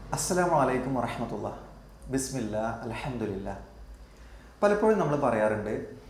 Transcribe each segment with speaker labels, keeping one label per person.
Speaker 1: അസ്സലാമു അലൈക്കും വറഹമത്തുള്ള ബിസ്മില്ല അലഹമുല്ല പലപ്പോഴും നമ്മൾ പറയാറുണ്ട്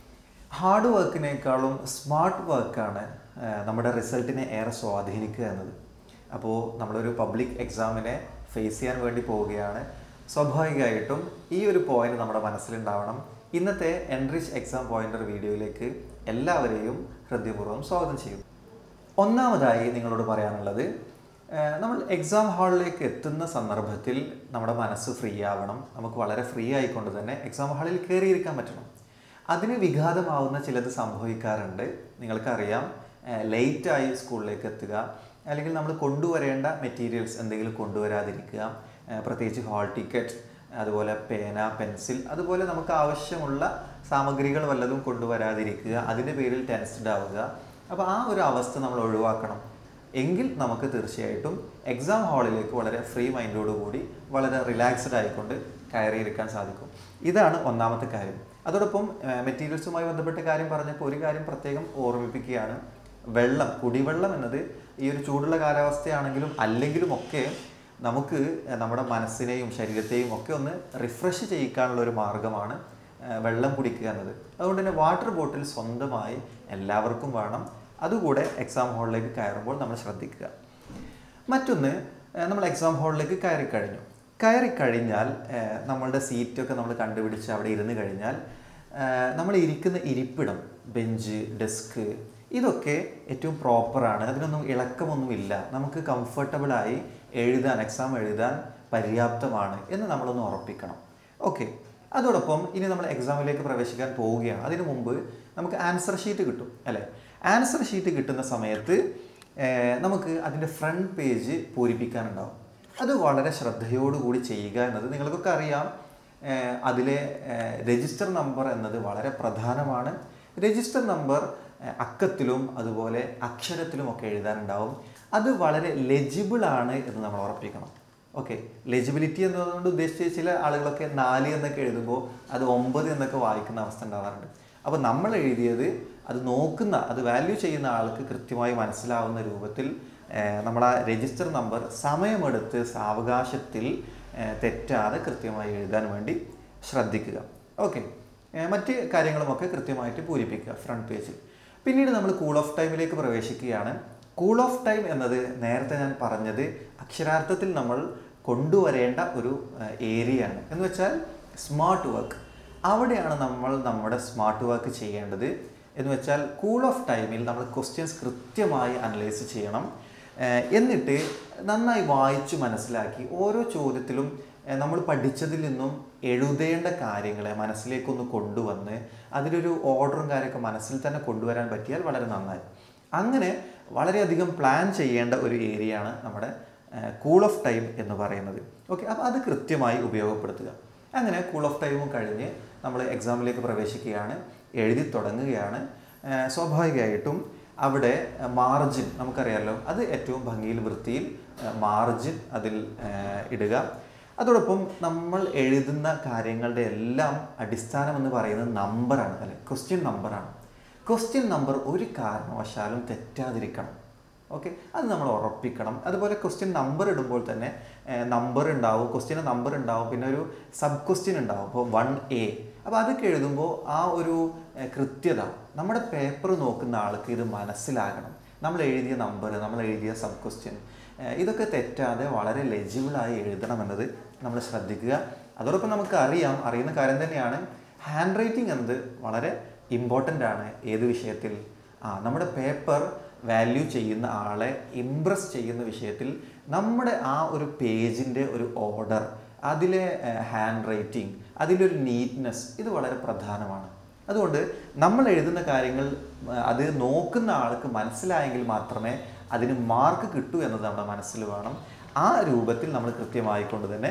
Speaker 1: ഹാർഡ് വർക്കിനേക്കാളും സ്മാർട്ട് വർക്കാണ് നമ്മുടെ റിസൾട്ടിനെ ഏറെ സ്വാധീനിക്കുക എന്നത് അപ്പോൾ നമ്മളൊരു പബ്ലിക് എക്സാമിനെ ഫേസ് ചെയ്യാൻ വേണ്ടി പോവുകയാണ് സ്വാഭാവികമായിട്ടും ഈ ഒരു പോയിന്റ് നമ്മുടെ മനസ്സിലുണ്ടാവണം ഇന്നത്തെ എൻറിച്ച് എക്സാം പോയിന്റർ വീഡിയോയിലേക്ക് എല്ലാവരെയും ഹൃദയപൂർവ്വം സ്വാഗതം ചെയ്യും ഒന്നാമതായി നിങ്ങളോട് പറയാനുള്ളത് ഏഹ് നമ്മൾ എക്സാം ഹാളിലേക്ക് എത്തുന്ന സന്ദർഭത്തിൽ നമ്മുടെ മനസ്സ് ഫ്രീ ആവണം നമുക്ക് വളരെ ഫ്രീ ആയിക്കൊണ്ട് തന്നെ എക്സാം ഹാളിൽ കയറിയിരിക്കാൻ പറ്റണം അതിന് വിഘാതമാവുന്ന ചിലത് സംഭവിക്കാറുണ്ട് നിങ്ങൾക്കറിയാം ലേറ്റായി സ്കൂളിലേക്ക് എത്തുക അല്ലെങ്കിൽ നമ്മൾ കൊണ്ടുവരേണ്ട മെറ്റീരിയൽസ് എന്തെങ്കിലും കൊണ്ടുവരാതിരിക്കുക ഏഹ് പ്രത്യേകിച്ച് ഹാൾ ടിക്കറ്റ് അതുപോലെ പേന പെൻസിൽ അതുപോലെ നമുക്ക് ആവശ്യമുള്ള സാമഗ്രികൾ വല്ലതും കൊണ്ടുവരാതിരിക്കുക അതിൻ്റെ പേരിൽ ടെൻസ്ഡ് ആവുക അപ്പോൾ ആ ഒരു അവസ്ഥ നമ്മൾ ഒഴിവാക്കണം എങ്കിൽ നമുക്ക് തീർച്ചയായിട്ടും എക്സാം ഹാളിലേക്ക് വളരെ ഫ്രീ മൈൻഡോടുകൂടി വളരെ റിലാക്സ്ഡ് ആയിക്കൊണ്ട് കയറിയിരിക്കാൻ സാധിക്കും ഇതാണ് ഒന്നാമത്തെ കാര്യം അതോടൊപ്പം മെറ്റീരിയൽസുമായി ബന്ധപ്പെട്ട കാര്യം പറഞ്ഞപ്പോൾ ഒരു കാര്യം പ്രത്യേകം ഓർമ്മിപ്പിക്കുകയാണ് വെള്ളം കുടിവെള്ളം എന്നത് ഈ ഒരു ചൂടുള്ള കാലാവസ്ഥയാണെങ്കിലും അല്ലെങ്കിലും ഒക്കെ നമുക്ക് നമ്മുടെ മനസ്സിനെയും ശരീരത്തെയും ഒക്കെ ഒന്ന് റിഫ്രഷ് ചെയ്യിക്കാനുള്ള ഒരു മാർഗമാണ് ഏഹ് വെള്ളം കുടിക്കുക എന്നത് അതുകൊണ്ട് തന്നെ വാട്ടർ ബോട്ടിൽ സ്വന്തമായി എല്ലാവർക്കും വേണം അതുകൂടെ എക്സാം ഹാളിലേക്ക് കയറുമ്പോൾ നമ്മൾ ശ്രദ്ധിക്കുക മറ്റൊന്ന് ഏഹ് നമ്മൾ എക്സാം ഹാളിലേക്ക് കയറി കഴിഞ്ഞു കയറി കഴിഞ്ഞാൽ ഏഹ് നമ്മളുടെ സീറ്റൊക്കെ നമ്മൾ കണ്ടുപിടിച്ച് അവിടെ ഇരുന്ന് കഴിഞ്ഞാൽ ഏഹ് നമ്മൾ ഇരിക്കുന്ന ഇരിപ്പിടം ബെഞ്ച് ഡെസ്ക് ഇതൊക്കെ ഏറ്റവും പ്രോപ്പറാണ് അതിനൊന്നും ഇളക്കമൊന്നുമില്ല നമുക്ക് കംഫർട്ടബിളായി എഴുതാൻ എക്സാം എഴുതാൻ പര്യാപ്തമാണ് എന്ന് നമ്മളൊന്ന് ഉറപ്പിക്കണം ഓക്കെ അതോടൊപ്പം ഇനി നമ്മൾ എക്സാമിലേക്ക് പ്രവേശിക്കാൻ പോവുകയാണ് അതിനു മുമ്പ് നമുക്ക് ആൻസർ ഷീറ്റ് കിട്ടും അല്ലേ ആൻസർ ഷീറ്റ് കിട്ടുന്ന സമയത്ത് ഏഹ്, നമുക്ക് അതിൻ്റെ ഫ്രണ്ട് പേജ് പൂരിപ്പിക്കാനുണ്ടാവും അത് വളരെ ശ്രദ്ധയോടുകൂടി ചെയ്യുക എന്നത് നിങ്ങൾക്കൊക്കെ അറിയാം ഏഹ്, അതിലെ രജിസ്റ്റർ നമ്പർ എന്നത് വളരെ പ്രധാനമാണ് രജിസ്റ്റർ നമ്പർ ഏഹ്, അക്കത്തിലും അതുപോലെ അക്ഷരത്തിലും ഒക്കെ എഴുതാനുണ്ടാവും അത് വളരെ ലെജിബിൾ ആണ് എന്ന് നമ്മൾ ഉറപ്പിക്കണം ഓക്കെ ലെജിബിലിറ്റി എന്നതുകൊണ്ട് ഉദ്ദേശിച്ച് ചില ആളുകളൊക്കെ നാല് എന്നൊക്കെ എഴുതുമ്പോൾ അത് ഒമ്പത് എന്നൊക്കെ വായിക്കുന്ന അവസ്ഥ ഉണ്ടാവാറുണ്ട് അപ്പോൾ നമ്മൾ എഴുതിയത് അത് നോക്കുന്ന അത് വാല്യൂ ചെയ്യുന്ന ആൾക്ക് കൃത്യമായി മനസ്സിലാവുന്ന രൂപത്തിൽ ഏഹ്, നമ്മൾ ആ രജിസ്റ്റർ നമ്പർ സമയമെടുത്ത് സാവകാശത്തിൽ ഏഹ്, തെറ്റാതെ കൃത്യമായി എഴുതാൻ വേണ്ടി ശ്രദ്ധിക്കുക ഓക്കെ മറ്റ് കാര്യങ്ങളുമൊക്കെ കൃത്യമായിട്ട് പൂരിപ്പിക്കുക ഫ്രണ്ട് പേജിൽ പിന്നീട് നമ്മൾ കൂൾ ഓഫ് ടൈമിലേക്ക് പ്രവേശിക്കുകയാണ് കൂൾ ഓഫ് ടൈം എന്നത് നേരത്തെ ഞാൻ പറഞ്ഞത് അക്ഷരാർത്ഥത്തിൽ നമ്മൾ കൊണ്ടുവരേണ്ട ഒരു ഏരിയ ആണ് എന്ന് വെച്ചാൽ സ്മാർട്ട് വർക്ക് അവിടെയാണ് നമ്മൾ നമ്മുടെ സ്മാർട്ട് വർക്ക് ചെയ്യേണ്ടത് എന്ന് വെച്ചാൽ കൂൾ ഓഫ് ടൈമിൽ നമ്മൾ ക്വസ്റ്റ്യൻസ് കൃത്യമായി അനലൈസ് ചെയ്യണം ഏഹ് എന്നിട്ട് നന്നായി വായിച്ചു മനസ്സിലാക്കി ഓരോ ചോദ്യത്തിലും ഏഹ് നമ്മൾ പഠിച്ചതിൽ നിന്നും എഴുതേണ്ട കാര്യങ്ങളെ മനസ്സിലേക്കൊന്ന് കൊണ്ടുവന്ന് അതിലൊരു ഓർഡറും കാര്യമൊക്കെ മനസ്സിൽ തന്നെ കൊണ്ടുവരാൻ പറ്റിയാൽ വളരെ നന്നായി അങ്ങനെ വളരെയധികം പ്ലാൻ ചെയ്യേണ്ട ഒരു ഏരിയ ആണ് നമ്മുടെ കൂൾ ഓഫ് ടൈം എന്ന് പറയുന്നത് ഓക്കെ അപ്പോൾ അത് കൃത്യമായി ഉപയോഗപ്പെടുത്തുക അങ്ങനെ കൂൾ ഓഫ് ടൈമും കഴിഞ്ഞ് നമ്മൾ എക്സാമിലേക്ക് പ്രവേശിക്കുകയാണ് എഴുതി തുടങ്ങുകയാണ് ഏഹ് സ്വാഭാവികമായിട്ടും അവിടെ മാർജിൻ നമുക്കറിയാമല്ലോ അത് ഏറ്റവും ഭംഗിയിൽ വൃത്തിയിൽ മാർജിൻ അതിൽ ഏഹ് ഇടുക അതോടൊപ്പം നമ്മൾ എഴുതുന്ന കാര്യങ്ങളുടെ എല്ലാം അടിസ്ഥാനം എന്ന് പറയുന്നത് നമ്പറാണ് അല്ലെ ക്വസ്റ്റ്യൻ നമ്പറാണ് ക്വസ്റ്റ്യൻ നമ്പർ ഒരു കാരണവശാലും തെറ്റാതിരിക്കണം ഓക്കെ അത് നമ്മൾ ഉറപ്പിക്കണം അതുപോലെ ക്വസ്റ്റ്യൻ നമ്പർ ഇടുമ്പോൾ തന്നെ നമ്പർ ഉണ്ടാവും ക്വസ്റ്റ്യന് നമ്പർ ഉണ്ടാവും പിന്നെ ഒരു സബ് ക്വസ്റ്റ്യൻ ഉണ്ടാവും അപ്പോൾ വൺ എ അപ്പോൾ അതൊക്കെ എഴുതുമ്പോൾ ആ ഒരു ഏഹ്, കൃത്യത നമ്മുടെ പേപ്പർ നോക്കുന്ന ആൾക്ക് ഇത് മനസ്സിലാകണം നമ്മൾ എഴുതിയ നമ്പർ നമ്മൾ എഴുതിയ സബ് ക്വസ്റ്റ്യൻ ഇതൊക്കെ തെറ്റാതെ വളരെ ലെജിബിളായി എഴുതണമെന്നത് നമ്മൾ ശ്രദ്ധിക്കുക അതോടൊപ്പം നമുക്ക് അറിയാം അറിയുന്ന കാര്യം തന്നെയാണ് ഹാൻഡ് റൈറ്റിംഗ് എന്നത് വളരെ ഇമ്പോർട്ടൻ്റ് ആണ് ഏത് വിഷയത്തിൽ ആ നമ്മുടെ പേപ്പർ വാല്യൂ ചെയ്യുന്ന ആളെ ഇംപ്രസ് ചെയ്യുന്ന വിഷയത്തിൽ നമ്മുടെ ആ ഒരു പേജിൻ്റെ ഒരു ഓർഡർ അതിലെ ഹാൻഡ് റൈറ്റിംഗ് അതിലൊരു നീറ്റ്നെസ് ഇത് വളരെ പ്രധാനമാണ് അതുകൊണ്ട് നമ്മൾ എഴുതുന്ന കാര്യങ്ങൾ ആ, അത് നോക്കുന്ന ആൾക്ക് മനസ്സിലായെങ്കിൽ മാത്രമേ അതിന് മാർക്ക് കിട്ടൂ എന്നത് നമ്മുടെ മനസ്സിൽ വേണം ആ രൂപത്തിൽ നമ്മൾ കൃത്യമായിക്കൊണ്ട് തന്നെ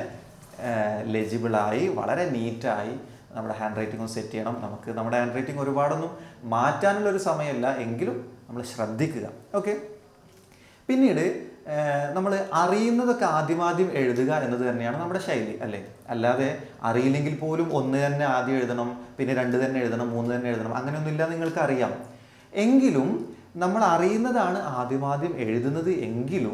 Speaker 1: ലെജിബിളായി വളരെ നീറ്റായി നമ്മുടെ ഹാൻഡ് റൈറ്റിംഗ് സെറ്റ് ചെയ്യണം നമുക്ക് നമ്മുടെ ഹാൻഡ് റൈറ്റിംഗ് ഒരുപാടൊന്നും മാറ്റാനുള്ളൊരു സമയമല്ല എങ്കിലും നമ്മൾ ശ്രദ്ധിക്കുക ഓക്കെ പിന്നീട് നമ്മൾ അറിയുന്നതൊക്കെ ആദ്യമാദ്യം എഴുതുക എന്നത് തന്നെയാണ് നമ്മുടെ ശൈലി അല്ലേ അല്ലാതെ അറിയില്ലെങ്കിൽ പോലും ഒന്ന് തന്നെ ആദ്യം എഴുതണം പിന്നെ രണ്ട് തന്നെ എഴുതണം മൂന്ന് തന്നെ എഴുതണം അങ്ങനെയൊന്നുമില്ല നിങ്ങൾക്ക് അറിയാം എങ്കിലും നമ്മൾ അറിയുന്നതാണ് ആദ്യമാദ്യം എഴുതുന്നത് എങ്കിലും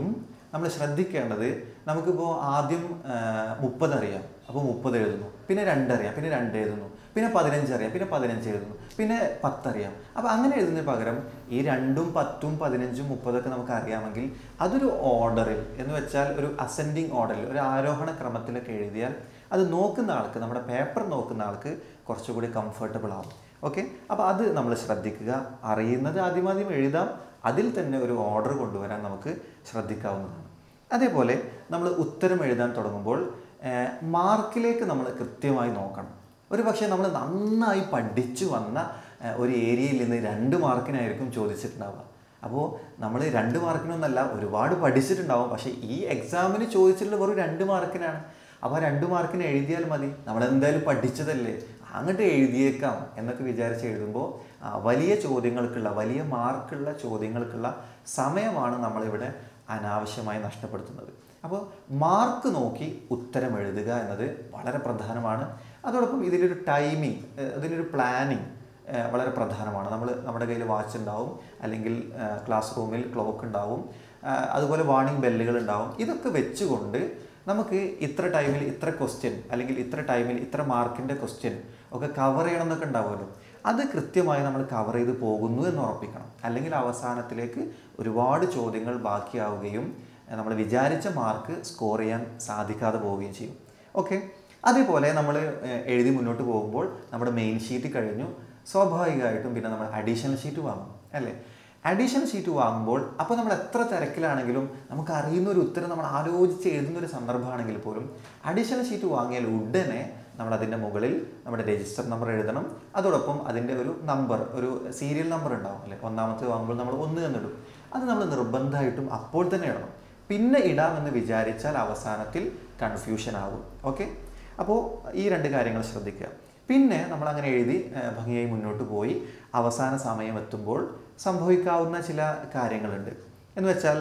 Speaker 1: നമ്മൾ ശ്രദ്ധിക്കേണ്ടത് നമുക്കിപ്പോൾ ആദ്യം മുപ്പത് അറിയാം അപ്പോൾ മുപ്പത് എഴുതുന്നു പിന്നെ രണ്ടറിയാം പിന്നെ രണ്ട് എഴുതുന്നു പിന്നെ പതിനഞ്ച് അറിയാം പിന്നെ പതിനഞ്ച് എഴുതുന്നു പിന്നെ പത്തറിയാം അപ്പോൾ അങ്ങനെ എഴുതുന്നതിന് പകരം ഈ രണ്ടും പത്തും പതിനഞ്ചും മുപ്പതൊക്കെ നമുക്ക് അറിയാമെങ്കിൽ അതൊരു ഓർഡറിൽ എന്ന് വെച്ചാൽ ഒരു അസെൻഡിങ് ഓർഡറിൽ ഒരു ആരോഹണ ക്രമത്തിലൊക്കെ എഴുതിയാൽ അത് നോക്കുന്ന ആൾക്ക് നമ്മുടെ പേപ്പർ നോക്കുന്ന ആൾക്ക് കുറച്ചുകൂടി കംഫർട്ടബിൾ ആവും ഓക്കെ അപ്പോൾ അത് നമ്മൾ ശ്രദ്ധിക്കുക അറിയുന്നത് ആദ്യമാദ്യം എഴുതാം അതിൽ തന്നെ ഒരു ഓർഡർ കൊണ്ടുവരാൻ നമുക്ക് ശ്രദ്ധിക്കാവുന്നതാണ് അതേപോലെ നമ്മൾ ഉത്തരം എഴുതാൻ തുടങ്ങുമ്പോൾ ഏഹ്, മാർക്കിലേക്ക് നമ്മൾ കൃത്യമായി നോക്കണം ഒരു പക്ഷേ നമ്മൾ നന്നായി പഠിച്ചു വന്ന ഏഹ്, ഒരു ഏരിയയിൽ നിന്ന് രണ്ട് മാർക്കിനായിരിക്കും ചോദിച്ചിട്ടുണ്ടാവുക അപ്പോൾ നമ്മൾ രണ്ട് മാർക്കിനൊന്നല്ല ഒരുപാട് പഠിച്ചിട്ടുണ്ടാവും പക്ഷേ ഈ എക്സാമിന് ചോദിച്ചിട്ടുള്ള വെറും രണ്ട് മാർക്കിനാണ് അപ്പോൾ ആ രണ്ട് മാർക്കിന് എഴുതിയാൽ മതി നമ്മൾ എന്തായാലും പഠിച്ചതല്ലേ അങ്ങോട്ട് എഴുതിയേക്കാം എന്നൊക്കെ വിചാരിച്ച് എഴുതുമ്പോൾ ആ, വലിയ ചോദ്യങ്ങൾക്കുള്ള വലിയ മാർക്കുള്ള ചോദ്യങ്ങൾക്കുള്ള സമയമാണ് നമ്മളിവിടെ അനാവശ്യമായി നഷ്ടപ്പെടുത്തുന്നത് അപ്പോൾ മാർക്ക് നോക്കി ഉത്തരം എഴുതുക എന്നത് വളരെ പ്രധാനമാണ് അതോടൊപ്പം ഇതിലൊരു ടൈമിംഗ് ഇതിലൊരു പ്ലാനിങ് വളരെ പ്രധാനമാണ് നമ്മൾ നമ്മുടെ കയ്യിൽ വാച്ച് ഉണ്ടാവും അല്ലെങ്കിൽ ക്ലാസ് റൂമിൽ ക്ലോക്ക് ഉണ്ടാവും ആ, അതുപോലെ വാർണിംഗ് ബെല്ലുകൾ ഉണ്ടാവും ഇതൊക്കെ വെച്ചുകൊണ്ട് നമുക്ക് ഇത്ര ടൈമിൽ ഇത്ര ക്വസ്റ്റ്യൻ അല്ലെങ്കിൽ ഇത്ര ടൈമിൽ ഇത്ര മാർക്കിൻ്റെ ക്വസ്റ്റ്യൻ ഒക്കെ കവർ ചെയ്യണം എന്നൊക്കെ ഉണ്ടാവുമല്ലോ അത് കൃത്യമായി നമ്മൾ കവർ ചെയ്ത് പോകുന്നു എന്ന് ഉറപ്പിക്കണം അല്ലെങ്കിൽ അവസാനത്തിലേക്ക് ഒരുപാട് ചോദ്യങ്ങൾ ബാക്കിയാവുകയും നമ്മൾ വിചാരിച്ച മാർക്ക് സ്കോർ ചെയ്യാൻ സാധിക്കാതെ പോവുകയും ചെയ്യും ഓക്കെ അതേപോലെ നമ്മൾ എഴുതി മുന്നോട്ട് പോകുമ്പോൾ നമ്മുടെ മെയിൻ ഷീറ്റ് കഴിഞ്ഞു സ്വാഭാവികമായിട്ടും പിന്നെ നമ്മൾ അഡീഷണൽ ഷീറ്റ് വാങ്ങും അല്ലേ അഡീഷണൽ ഷീറ്റ് വാങ്ങുമ്പോൾ അപ്പോൾ നമ്മൾ എത്ര തിരക്കിലാണെങ്കിലും നമുക്ക് അറിയുന്ന ഒരു ഉത്തരം നമ്മൾ ആലോചിച്ച് എഴുതുന്ന ഒരു സന്ദർഭമാണെങ്കിൽ പോലും അഡീഷണൽ ഷീറ്റ് വാങ്ങിയാൽ ഉടനെ നമ്മൾ അതിൻ്റെ മുകളിൽ നമ്മുടെ രജിസ്റ്റർ നമ്പർ എഴുതണം അതോടൊപ്പം അതിൻ്റെ ഒരു നമ്പർ ഒരു സീരിയൽ നമ്പർ ഉണ്ടാവും അല്ലേ ഒന്നാമത്തെ വാങ്ങുമ്പോൾ നമ്മൾ ഒന്ന് എന്നിടും അത് നമ്മൾ നിർബന്ധമായിട്ടും അപ്പോൾ തന്നെ ഇടണം പിന്നെ ഇടാമെന്ന് വിചാരിച്ചാൽ അവസാനത്തിൽ കൺഫ്യൂഷൻ ആകും ഓക്കെ അപ്പോൾ ഈ രണ്ട് കാര്യങ്ങൾ ശ്രദ്ധിക്കുക പിന്നെ നമ്മൾ അങ്ങനെ എഴുതി ഏഹ്, ഭംഗിയായി മുന്നോട്ട് പോയി അവസാന സമയം എത്തുമ്പോൾ സംഭവിക്കാവുന്ന ചില കാര്യങ്ങളുണ്ട് എന്ന് വെച്ചാൽ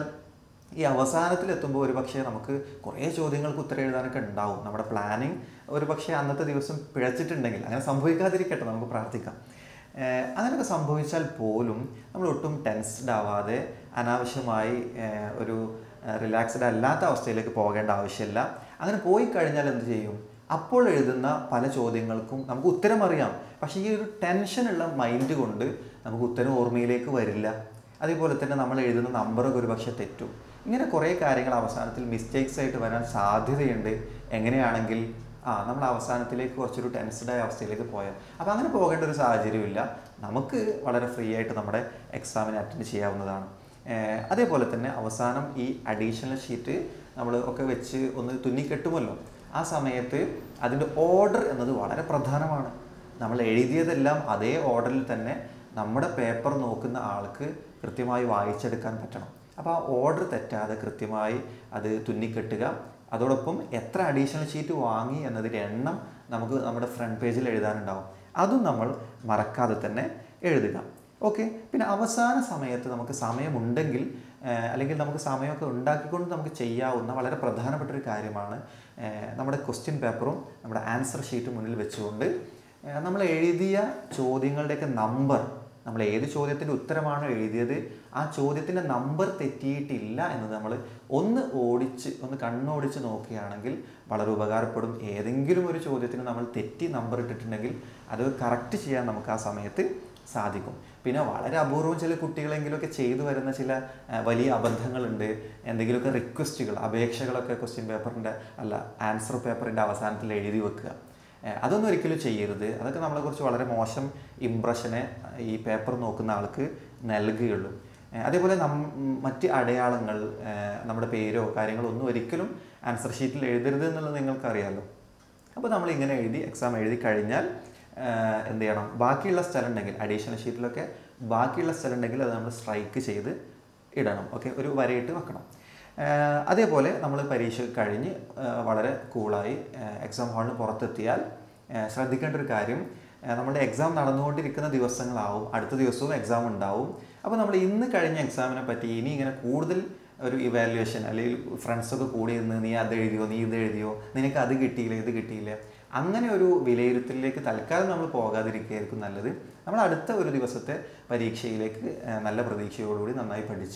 Speaker 1: ഈ അവസാനത്തിൽ എത്തുമ്പോൾ ഒരു പക്ഷേ നമുക്ക് കുറേ ചോദ്യങ്ങൾക്ക് ഉത്തരം എഴുതാനൊക്കെ ഉണ്ടാവും നമ്മുടെ പ്ലാനിങ് ഒരു പക്ഷേ അന്നത്തെ ദിവസം പിഴച്ചിട്ടുണ്ടെങ്കിൽ അങ്ങനെ സംഭവിക്കാതിരിക്കട്ടെ നമുക്ക് പ്രാർത്ഥിക്കാം ഏഹ് അങ്ങനെയൊക്കെ സംഭവിച്ചാൽ പോലും നമ്മൾ ഒട്ടും ടെൻസ്ഡ് ആവാതെ അനാവശ്യമായി ഏഹ് ഒരു റിലാക്സ്ഡ് അല്ലാത്ത അവസ്ഥയിലേക്ക് പോകേണ്ട ആവശ്യമില്ല അങ്ങനെ പോയി കഴിഞ്ഞാൽ എന്ത് ചെയ്യും അപ്പോൾ എഴുതുന്ന പല ചോദ്യങ്ങൾക്കും നമുക്ക് ഉത്തരം അറിയാം പക്ഷേ ഈ ഒരു ടെൻഷനുള്ള മൈൻഡ് കൊണ്ട് നമുക്ക് ഉത്തരം ഓർമ്മയിലേക്ക് വരില്ല അതേപോലെ തന്നെ നമ്മൾ എഴുതുന്ന നമ്പറൊക്കെ ഒരു പക്ഷേ തെറ്റും ഇങ്ങനെ കുറേ കാര്യങ്ങൾ അവസാനത്തിൽ മിസ്റ്റേക്സ് ആയിട്ട് വരാൻ സാധ്യതയുണ്ട് എങ്ങനെയാണെങ്കിൽ ആ നമ്മൾ അവസാനത്തിലേക്ക് കുറച്ചൊരു ടെൻസ്ഡായ അവസ്ഥയിലേക്ക് പോയാൽ അപ്പോൾ അങ്ങനെ പോകേണ്ട ഒരു സാഹചര്യമില്ല നമുക്ക് വളരെ ഫ്രീ ആയിട്ട് നമ്മുടെ എക്സാമിന് അറ്റൻഡ് ചെയ്യാവുന്നതാണ് ഏഹ് അതേപോലെ തന്നെ അവസാനം ഈ അഡീഷണൽ ഷീറ്റ് നമ്മൾ ഒക്കെ വെച്ച് ഒന്ന് തുന്നിക്കെട്ടുമല്ലോ ആ സമയത്ത് അതിൻ്റെ ഓർഡർ എന്നത് വളരെ പ്രധാനമാണ് നമ്മൾ എഴുതിയതെല്ലാം അതേ ഓർഡറിൽ തന്നെ നമ്മുടെ പേപ്പർ നോക്കുന്ന ആൾക്ക് കൃത്യമായി വായിച്ചെടുക്കാൻ പറ്റണം അപ്പോൾ ആ ഓർഡർ തെറ്റാതെ കൃത്യമായി അത് തുന്നിക്കെട്ടുക അതോടൊപ്പം എത്ര അഡീഷണൽ ഷീറ്റ് വാങ്ങി എന്നതിൻ്റെ എണ്ണം നമുക്ക് നമ്മുടെ ഫ്രണ്ട് പേജിൽ എഴുതാനുണ്ടാവും അതും നമ്മൾ മറക്കാതെ തന്നെ എഴുതുക ഓക്കെ പിന്നെ അവസാന സമയത്ത് നമുക്ക് സമയമുണ്ടെങ്കിൽ ഏഹ്, അല്ലെങ്കിൽ നമുക്ക് സമയമൊക്കെ ഉണ്ടാക്കിക്കൊണ്ട് നമുക്ക് ചെയ്യാവുന്ന വളരെ പ്രധാനപ്പെട്ട ഒരു കാര്യമാണ് ഏഹ്, നമ്മുടെ ക്വസ്റ്റ്യൻ പേപ്പറും നമ്മുടെ ആൻസർ ഷീറ്റും മുന്നിൽ വെച്ചുകൊണ്ട് ഏഹ്, നമ്മൾ എഴുതിയ ചോദ്യങ്ങളുടെയൊക്കെ നമ്പർ നമ്മൾ ഏത് ചോദ്യത്തിൻ്റെ ഉത്തരമാണോ എഴുതിയത് ആ ചോദ്യത്തിൻ്റെ നമ്പർ തെറ്റിയിട്ടില്ല എന്നത് നമ്മൾ ഒന്ന് ഓടിച്ച് ഒന്ന് കണ്ണോടിച്ച് നോക്കുകയാണെങ്കിൽ വളരെ ഉപകാരപ്പെടും ഏതെങ്കിലും ഒരു ചോദ്യത്തിന് നമ്മൾ തെറ്റി നമ്പർ ഇട്ടിട്ടുണ്ടെങ്കിൽ അത് കറക്റ്റ് ചെയ്യാൻ നമുക്ക് ആ സമയത്ത് സാധിക്കും പിന്നെ വളരെ അപൂർവം ചില കുട്ടികളെങ്കിലുമൊക്കെ ചെയ്തു വരുന്ന ചില ആ, വലിയ അബദ്ധങ്ങളുണ്ട് എന്തെങ്കിലുമൊക്കെ റിക്വസ്റ്റുകൾ അപേക്ഷകളൊക്കെ ക്വസ്റ്റ്യൻ പേപ്പറിൻ്റെ അല്ല ആൻസർ പേപ്പറിൻ്റെ അവസാനത്തിൽ എഴുതി വെക്കുക ഏഹ് അതൊന്നും ഒരിക്കലും ചെയ്യരുത് അതൊക്കെ നമ്മളെക്കുറിച്ച് വളരെ മോശം ഇമ്പ്രഷനെ ഈ പേപ്പർ നോക്കുന്ന ആൾക്ക് നൽകുകയുള്ളൂ ഏഹ് അതേപോലെ നം മറ്റ് അടയാളങ്ങൾ ഏഹ് നമ്മുടെ പേരോ കാര്യങ്ങളോ ഒന്നും ഒരിക്കലും ആൻസർ ഷീറ്റിൽ എഴുതരുത് എന്നുള്ളത് നിങ്ങൾക്കറിയാമല്ലോ അപ്പോൾ നമ്മൾ ഇങ്ങനെ എഴുതി എക്സാം എഴുതി കഴിഞ്ഞാൽ ഏഹ് എന്ത് ചെയ്യണം ബാക്കിയുള്ള സ്ഥലം ഉണ്ടെങ്കിൽ അഡീഷണൽ ഷീറ്റിലൊക്കെ ബാക്കിയുള്ള സ്ഥലം ഉണ്ടെങ്കിൽ അത് നമ്മൾ സ്ട്രൈക്ക് ചെയ്ത് ഇടണം ഓക്കെ ഒരു വരയിട്ട് വെക്കണം ഏഹ് അതേപോലെ നമ്മൾ പരീക്ഷ കഴിഞ്ഞ് ഏഹ് വളരെ കൂളായി എക്സാം ഹാളിന് പുറത്തെത്തിയാൽ ഏഹ് ശ്രദ്ധിക്കേണ്ട ഒരു കാര്യം ഏഹ് നമ്മുടെ എക്സാം നടന്നുകൊണ്ടിരിക്കുന്ന ദിവസങ്ങളാവും അടുത്ത ദിവസവും എക്സാം ഉണ്ടാവും അപ്പോൾ നമ്മൾ ഇന്ന് കഴിഞ്ഞ എക്സാമിനെ പറ്റി ഇനി ഇങ്ങനെ കൂടുതൽ ഒരു ഇവാലുവേഷൻ അല്ലെങ്കിൽ ഫ്രണ്ട്സൊക്കെ കൂടി നിന്ന് നീ അത് എഴുതിയോ നീ ഇത് എഴുതിയോ നിനക്ക് അത് കിട്ടിയില്ല ഇത് കിട്ടിയില്ല അങ്ങനെ ഒരു വിലയിരുത്തലിലേക്ക് തൽക്കാലം നമ്മൾ പോകാതിരിക്കുകയായിരിക്കും നല്ലത് നമ്മൾ അടുത്ത ഒരു ദിവസത്തെ പരീക്ഷയിലേക്ക് ഏഹ് നല്ല പ്രതീക്ഷയോടുകൂടി നന്നായി പഠിച്ച്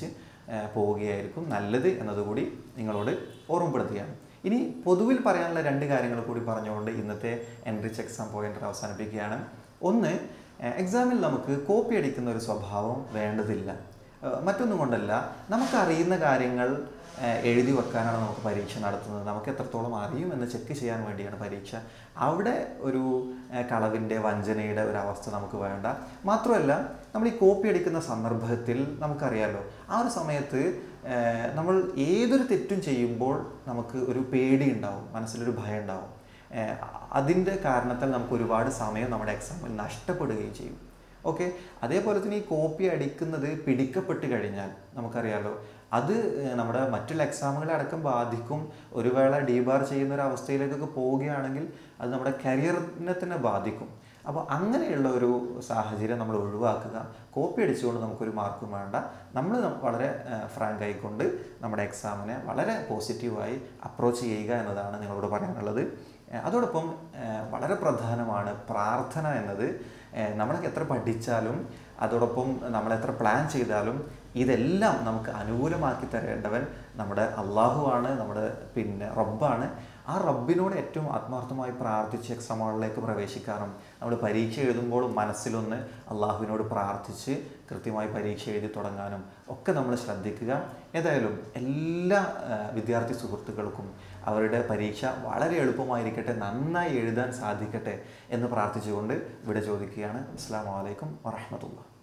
Speaker 1: ഏഹ്, പോവുകയായിരിക്കും നല്ലത് എന്നതുകൂടി നിങ്ങളോട് ഓർമ്മപ്പെടുത്തുകയാണ് ഇനി പൊതുവിൽ പറയാനുള്ള രണ്ട് കാര്യങ്ങൾ കൂടി പറഞ്ഞുകൊണ്ട് ഇന്നത്തെ എൻറിച്ച് എക്സാം പോയിന്റ് അവസാനിപ്പിക്കുകയാണ് ഒന്ന് ഏഹ്, എക്സാമിൽ നമുക്ക് കോപ്പി അടിക്കുന്ന ഒരു സ്വഭാവം വേണ്ടതില്ല ഏഹ്, മറ്റൊന്നും കൊണ്ടല്ല നമുക്കറിയുന്ന കാര്യങ്ങൾ ഏഹ്, എഴുതി വെക്കാനാണ് നമുക്ക് പരീക്ഷ നടത്തുന്നത് നമുക്ക് എത്രത്തോളം അറിയും എന്ന് ചെക്ക് ചെയ്യാൻ വേണ്ടിയാണ് പരീക്ഷ അവിടെ ഒരു ഏഹ്, കളവിൻ്റെ വഞ്ചനയുടെ ഒരു അവസ്ഥ നമുക്ക് വേണ്ട മാത്രമല്ല നമ്മൾ ഈ കോപ്പി അടിക്കുന്ന സന്ദർഭത്തിൽ നമുക്കറിയാലോ ആ ഒരു സമയത്ത് ഏഹ്, നമ്മൾ ഏതൊരു തെറ്റും ചെയ്യുമ്പോൾ നമുക്ക് ഒരു പേടി ഉണ്ടാവും മനസ്സിലൊരു ഭയം ഉണ്ടാവും ഏഹ്, അതിൻ്റെ കാരണത്താൽ നമുക്ക് ഒരുപാട് സമയം നമ്മുടെ എക്സാമിൽ നഷ്ടപ്പെടുകയും ചെയ്യും ഓക്കെ അതേപോലെ തന്നെ ഈ കോപ്പി അടിക്കുന്നത് പിടിക്കപ്പെട്ട് കഴിഞ്ഞാൽ നമുക്കറിയാലോ അത് ഏഹ്, നമ്മുടെ മറ്റുള്ള എക്സാമുകളെ അടക്കം ബാധിക്കും ഒരു വേള ഡീബാർ ചെയ്യുന്ന ഒരു അവസ്ഥയിലേക്കൊക്കെ പോവുകയാണെങ്കിൽ അത് നമ്മുടെ കരിയറിനെ തന്നെ ബാധിക്കും അപ്പോൾ അങ്ങനെയുള്ള ഒരു സാഹചര്യം നമ്മൾ ഒഴിവാക്കുക കോപ്പി അടിച്ചുകൊണ്ട് നമുക്കൊരു മാർക്കും വേണ്ട നമ്മൾ വളരെ ഫ്രാങ്ക് ആയിക്കൊണ്ട് നമ്മുടെ എക്സാമിനെ വളരെ പോസിറ്റീവായി അപ്രോച്ച് ചെയ്യുക എന്നതാണ് നിങ്ങളോട് പറയാനുള്ളത് ഏഹ് അതോടൊപ്പം ഏഹ് വളരെ പ്രധാനമാണ് പ്രാർത്ഥന എന്നത് ഏഹ് നമ്മളൊക്കെ എത്ര പഠിച്ചാലും അതോടൊപ്പം നമ്മൾ എത്ര പ്ലാൻ ചെയ്താലും ഇതെല്ലാം നമുക്ക് അനുകൂലമാക്കി തരേണ്ടവൻ നമ്മുടെ അള്ളാഹുവാണ് നമ്മുടെ പിന്നെ റബ്ബാണ് ആ റബ്ബിനോട് ഏറ്റവും ആത്മാർത്ഥമായി പ്രാർത്ഥിച്ച് എക്സാം ഹാളിലേക്ക് പ്രവേശിക്കാനും നമ്മൾ പരീക്ഷ എഴുതുമ്പോൾ മനസ്സിലൊന്ന് അള്ളാഹുവിനോട് പ്രാർത്ഥിച്ച് കൃത്യമായി പരീക്ഷ എഴുതി തുടങ്ങാനും ഒക്കെ നമ്മൾ ശ്രദ്ധിക്കുക ഏതായാലും എല്ലാ ആ, വിദ്യാർത്ഥി സുഹൃത്തുക്കൾക്കും അവരുടെ പരീക്ഷ വളരെ എളുപ്പമായിരിക്കട്ടെ നന്നായി എഴുതാൻ സാധിക്കട്ടെ എന്ന് പ്രാർത്ഥിച്ചുകൊണ്ട് ഇവിടെ ചോദിക്കുകയാണ് അസ്സാം വലൈക്കും വറഹമത്തുള്ള